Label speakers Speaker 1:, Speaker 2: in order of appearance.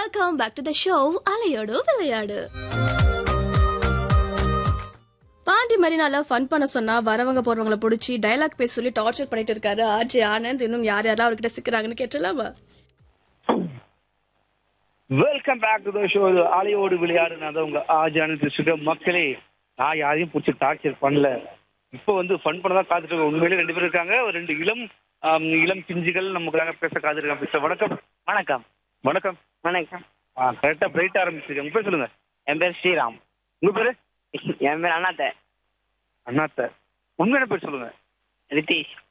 Speaker 1: welcome back to the show அலையோடு விளையாடு Pandi மரினால fun பண்ண சொன்னா வரவங்க போறவங்கள பிடிச்சி டயலாக் பேச சொல்லி டார்ச்சர் பண்ணிட்டு இருக்காரு ஆர்ஜே ஆனந்த் இன்னும் யார் யாரெல்லாம் அவர்கிட்ட சிக்கிறாங்கன்னு கேட்டலாமா
Speaker 2: welcome back to the show ஆலையோடு விளையாடு நான் தான் உங்க ஆஜான திருஷ்ட மக்களே நான் யாரையும் பிடிச்சி டார்ச்சர் பண்ணல இப்போ வந்து ஃபன் பண்ண தான் காத்துட்டு இருக்கோம் உண்மையிலே ரெண்டு பேர் இருக்காங்க ஒரு ரெண்டு இளம் ஆம், இளம் பிஞ்சுகள் நமக்காக பேச காத்துருக்காங்க பேச வணக்கம்
Speaker 3: வணக்கம்
Speaker 2: வணக்கம்
Speaker 3: வணக்கம்
Speaker 2: ஆ கரெக்டா பிரைட் ஆரம்பிச்சிருக்கேன் உங்க பேர் சொல்லுங்க
Speaker 3: என் பேர் ஸ்ரீராம்
Speaker 2: உங்க பேரு
Speaker 3: என் பேர் அண்ணாத்த
Speaker 2: அண்ணாத்த உண்மையான பேர் சொல்லுங்க
Speaker 3: ரித்தீஷ்